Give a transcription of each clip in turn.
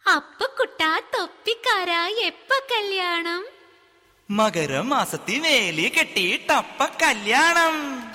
അപ്പ കുട്ടാ തൊപ്പിക്കാരാ എപ്പ കല്യാണം മകരമാസത്തി വേലി കെട്ടിയിട്ടപ്പ കല്യാണം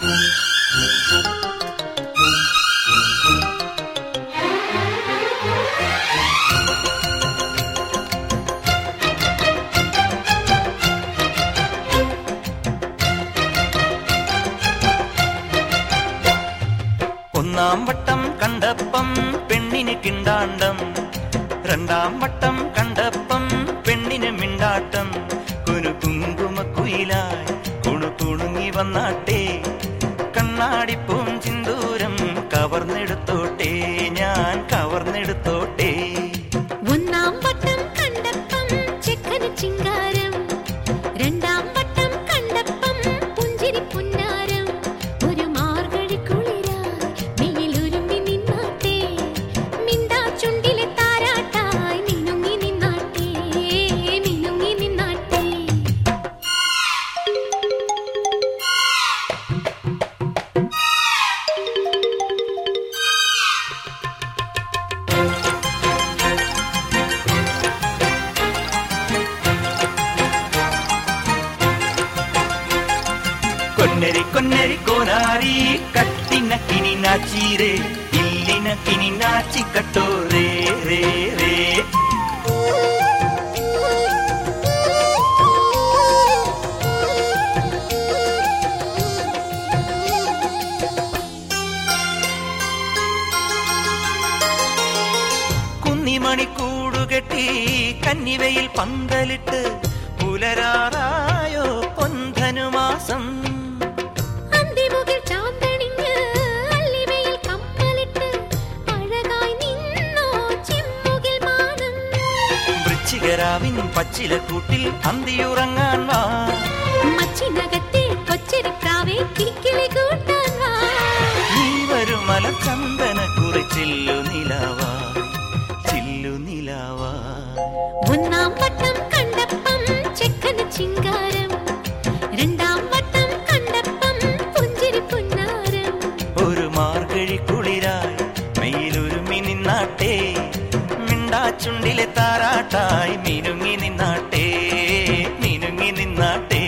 ഒന്നാം വട്ടം കണ്ടപ്പം പെണ്ണിന് കിണ്ടാണ്ടം രണ്ടാം വട്ടം കണ്ടപ്പം പെണ്ണിന് മിണ്ടാട്ടം കുനു കുങ്കുമ കുയിലായി കുണു കുണുങ്ങി വന്നാട്ടെ കണ്ണാടിപ്പൂം ചിന്തൂരം കവർന്നെടുത്തോട്ടെ ഞാൻ കവർന്നെടുത്തോട്ടെ ഒന്നാം വട്ടം കണ്ടപ്പം ചെക്കന് ചിങ്കാരം രണ്ടാം വട്ടം കണ്ടപ്പം പുഞ്ചിരി പുന്നാരം ഒരു മാർഗഴി കുളിരായി വെയിലുരുമ്പി നിന്നാട്ടെ മിണ്ടാ ചുണ്ടിലെ താരാട്ടായി മിനുങ്ങി നിന്നാട്ടെ മിനുങ്ങി നിന്നാട്ടെ കൊന്നരി കൊന്നരി കോനാരി കട്ടിനക്കിനി നാച്ചീരേ ഇല്ലിനക്കിനി നാച്ചിക്കട്ടോ രേ രേ രേ കുന്നിമണി കൂടുകെട്ടി കന്നിവയിൽ പന്തലിട്ട് പുലരാറായോ പൊന്തനുമാസം അന്തിമുകിൽ ചാന്തണിഞ്ഞ് അല്ലിവയിൽ കപ്പലിട്ട് അഴകായി നിന്നോ ചെമ്മുകിൽ മാനം വൃശ്ചികരാവിൻ പച്ചിലക്കൂട്ടിൽ അന്തിയുറങ്ങാൻ വാ മച്ചിനകത്തെ കൊച്ചരിപ്രാവേ കിക്കിളി കൂട്ടാൻ വാ നീ വരുമല ചന്ദന കുറിച്ചില്ലു നിലാവായി ചില്ലു നിലാവായി ഒന്നാം വട്ടം കണ്ടപ്പം ചെക്കന് ചിങ്കാരം രണ്ടാം വട്ടം കണ്ടപ്പം പുഞ്ചിരി പുന്നാരം ഒരു മാർഗഴി കുളിരായി മെയിലൊരുമി നിന്നാട്ടെ മിണ്ടാച്ചുണ്ടിലെ താരാട്ടായി മിനുങ്ങി നിന്നാട്ടെ മിനുങ്ങി നിന്നാട്ടെ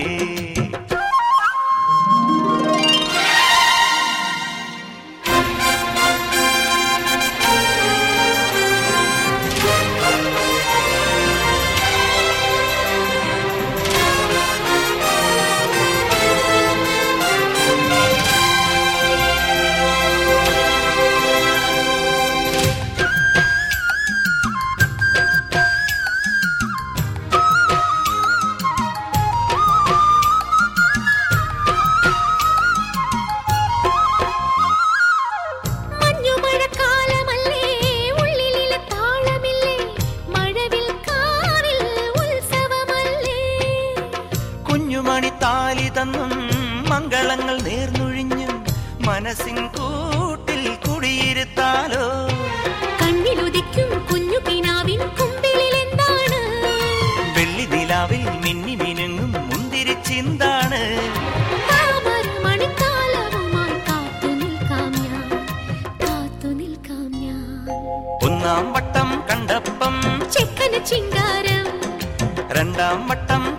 മഞ്ഞുമഴക്കാലമല്ലേ ഉള്ളിലെ താളമില്ലേ മഴവിൽ കാറിൽ ഉത്സവമല്ലേ കുഞ്ഞുമണി താലി തന്നും മംഗളങ്ങൾ നേർന്നൊഴിഞ്ഞും മനസ്സിൻ കൂട്ടിൽ കുടിയിരുത്താലോ കണ്ണിലുദിക്കും കുഞ്ഞു കിനാവിൻ കുമ്പിളിൽ എന്താണ് വെള്ളി നിലാവിൽ മിന്നി മിനുങ്ങും മുന്തിരി ചിന്താണ് താമര മണിക്കാലവുമായി കാത്തു നിൽക്കാം ഞാൻ കാത്തു നിൽക്കാം ഞാൻ ഒന്നാം വട്ടം കണ്ടപ്പം ചെക്കന് ചിങ്കാരം രണ്ടാം വട്ടം